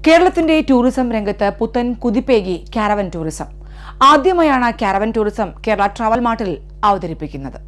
കേരളത്തിന്റെ ടൂറിസം രംഗത്ത് പുത്തൻ കുതിപ്പേകി കാരവൻ ടൂറിസം ആദ്യമായാണ് കാരവൻ ടൂറിസം കേരള ട്രാവൽ മാർട്ടിൽ അവതരിപ്പിക്കുന്നത്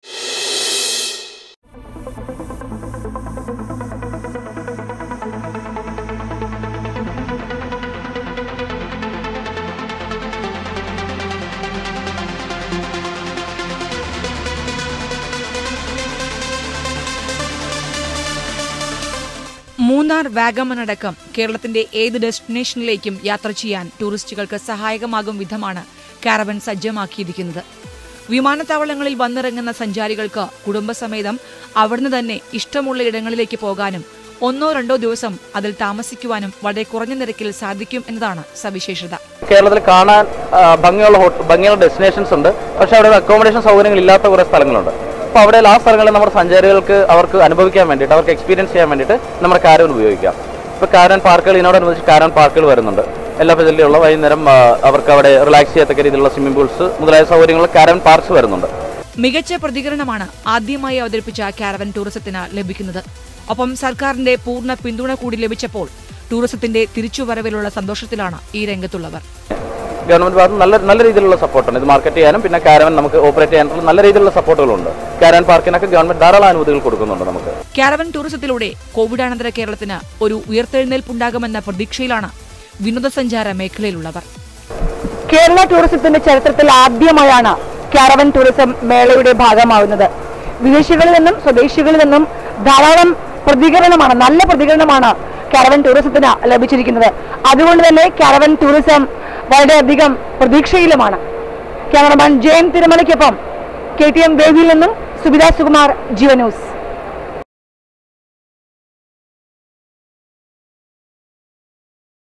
മൂന്നാർ വാഗമൺ അടക്കം കേരളത്തിന്റെ ഏത് ഡെസ്റ്റിനേഷനിലേക്കും യാത്ര ചെയ്യാൻ ടൂറിസ്റ്റുകൾക്ക് സഹായകമാകും വിധമാണ് കാരവൻ സജ്ജമാക്കിയിരിക്കുന്നത് വിമാനത്താവളങ്ങളിൽ വന്നിറങ്ങുന്ന സഞ്ചാരികൾക്ക് കുടുംബസമേതം അവിടുന്ന് തന്നെ ഇഷ്ടമുള്ള ഇടങ്ങളിലേക്ക് പോകാനും ഒന്നോ രണ്ടോ ദിവസം അതിൽ താമസിക്കുവാനും വളരെ കുറഞ്ഞ നിരക്കിൽ സാധിക്കും എന്നതാണ് സവിശേഷത കേരളത്തിൽ കാണാൻ ആ, ഭംഗിയുള്ള ഹോട്ട- ഭംഗിയുള്ള ഡെസ്റ്റിനേഷൻസ് ഉണ്ട് പക്ഷെ അവിടെ അക്കോമഡേഷൻ സൗകര്യങ്ങൾ ഇല്ലാത്ത കുറേ സ്ഥലങ്ങളുണ്ട് അപ്പോൾ അവിടെ ആ സ്ഥലങ്ങളിൽ നമ്മുടെ സഞ്ചാരികൾക്ക് അവർക്ക് അനുഭവിക്കാൻ വേണ്ടിയിട്ട് അവർക്ക് എക്സ്പീരിയൻസ് ചെയ്യാൻ വേണ്ടിയിട്ട് നമ്മുടെ കാരവൻ ഉപയോഗിക്കാം ഇപ്പോൾ കാരവൻ പാർക്കുകൾ ഇതിനോടനുബന്ധിച്ച് കാരവൻ പാർക്കുകൾ വരുന്നുണ്ട് എല്ലാ ഫെസിലിറ്റിയുള്ള വൈകുന്നേരം ആ, അവർക്ക് അവിടെ റിലാക്സ് ചെയ്യത്തക്ക രീതിയിലുള്ള സ്വിമ്മിംഗ് പൂൾസ് മുതലായ സൗകര്യങ്ങൾ കാരവൻ പാർക്സ് വരുന്നുണ്ട് മികച്ച പ്രതികരണമാണ് ആദ്യമായി അവതരിപ്പിച്ച കാരവൻ ടൂറിസത്തിന് ലഭിക്കുന്നത് ഒപ്പം സർക്കാരിന്റെ പൂർണ്ണ പിന്തുണ കൂടി ലഭിച്ചപ്പോൾ ടൂറിസത്തിന്റെ തിരിച്ചുവരവിലുള്ള സന്തോഷത്തിലാണ് ഈ രംഗത്തുള്ളവർ ഗവൺമെന്റ് ഭാഗത്ത് നല്ല നല്ല രീതിയിലുള്ള സപ്പോർട്ടുണ്ട് ഇത് മാർക്കറ്റ് ചെയ്യാനും പിന്നെ കാരവൻ നമുക്ക് ഓപ്പറേറ്റ് ചെയ്യാനുള്ള നല്ല രീതിയിലുള്ള സപ്പോർട്ടുകളുണ്ട് കാരവൻ പാർക്കിനൊക്കെ ഗവൺമെന്റ് ധാരാളം അനുമതികൾ കൊടുക്കുന്നുണ്ട് നമുക്ക് കാരവൻ ടൂറിസത്തിലൂടെ കോവിഡാനന്തര കേരളത്തിന് ഒരു ഉയർത്തെഴുന്നേൽപ്പുണ്ടാകുമെന്ന പ്രതീക്ഷയിലാണ് വിനോദസഞ്ചാര മേഖലയിലുള്ളവർ കേരള ടൂറിസത്തിന്റെ ചരിത്രത്തിൽ ആദ്യമായാണ് കാരവൻ ടൂറിസം മേളയുടെ ഭാഗമാവുന്നത് വിദേശികളിൽ നിന്നും സ്വദേശികളിൽ നിന്നും ധാരാളം പ്രതികരണമാണ് നല്ല പ്രതികരണമാണ് കാരവൻ ടൂറിസത്തിന് ലഭിച്ചിരിക്കുന്നത് അതുകൊണ്ട് തന്നെ കാരവൻ ടൂറിസം വളരെയധികം പ്രതീക്ഷയിലുമാണ് ക്യാമറമാൻ ജയൻ തിരുമലയ്ക്കൊപ്പം കെ ടി എം വേദിയിൽ നിന്നും സുബിത സുകുമാർ ജീവ ന്യൂസ്